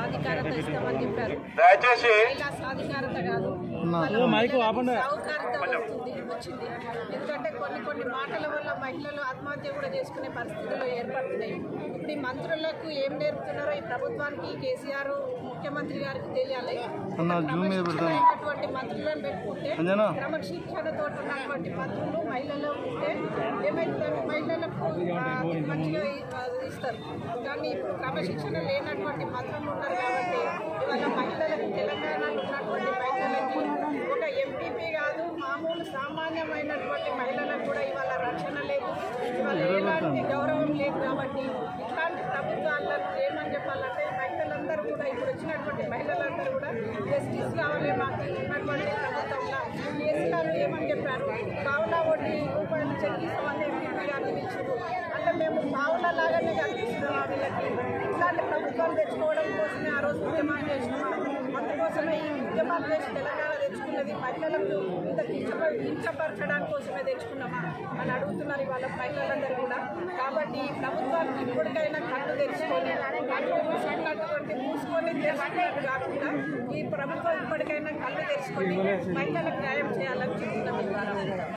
సాధికారత ఇస్తామని చెప్పారు దయచేసి మహిళా సాధికారత కాదు సాహుకారత వస్తుంది వచ్చింది ఎందుకంటే కొన్ని కొన్ని మాటల వల్ల మహిళలు ఆత్మహత్య కూడా చేసుకునే పరిస్థితులు ఏర్పడుతున్నాయి ఇప్పుడు ఈ మంత్రులకు ఏం నేర్పుతున్నారో ఈ ప్రభుత్వానికి ఈ కేసీఆర్ ముఖ్యమంత్రి గారికి తెలియాలి క్రమశిక్షణమైనటువంటి మంత్రులను పెట్టుకుంటే క్రమశిక్షణతో ఉన్నటువంటి మంత్రులు మహిళలు ఉంటే ఏమైతుందంటే మహిళలకు ఆ, మంచిగా ఇ- ఇస్తారు కానీ ఇప్పుడు క్రమశిక్షణ లేనటువంటి మంత్రులు ఉన్నారు కాబట్టి ఇవాళ మహిళలకు తెలంగాణలో ఉన్నటువంటి మహిళలకి ఒక ఎంపీపీ కాదు మామూలు సామాన్యమైనటువంటి మహిళలకు కూడా ఇవాళ రక్షణ లేదు ఇవాళ ఎలాంటి గౌరవం లేదు కాబట్టి ఇట్లాంటి ప్రభుత్వాలను ఏమని చెప్పాలంటే మహిళలందరూ కూడా ఇప్పుడు వచ్చినటువంటి మహిళలందరూ కూడా జస్టిస్ కావాలి మాకు ఉన్నటువంటి ప్రభుత్వంలో కేసీఆర్ ఏమని చెప్పారు పావులా వడ్డీ రూపాయలు చెల్లిస్తామని ఎంపీ గారిని పిలిచారు అంటే మేము పావుల లాగానే కనిపిస్తున్నాం వీళ్ళకి ఇట్లాంటి ప్రభుత్వాలు తెచ్చుకోవడం కోసమే ఆ రోజు ఉద్యమాలు చేసినామా అందుకోసమే ఈ ఉద్యమాలు చేసి తెలంగాణ తెచ్చుకున్నది మహిళలకు ఇంత కించప కించపరచడానికి కోసమే తెచ్చుకున్నామా అని అడుగుతున్నారు ఇవాళ మహిళలందరూ కూడా కాబట్టి ఈ ప్రభుత్వానికి ఇప్పటికైనా కళ్ళు తెచ్చుకొని కళ్ళు మూసుకున్నటువంటి మూసుకొని తెరుచుకున్నట్టు కాకుండా ఈ ప్రభుత్వం ఇప్పటికైనా కళ్ళు తెచ్చుకొని మహిళలకు న్యాయం చేయాలని చెప్తున్నాం ఈ ద్వారా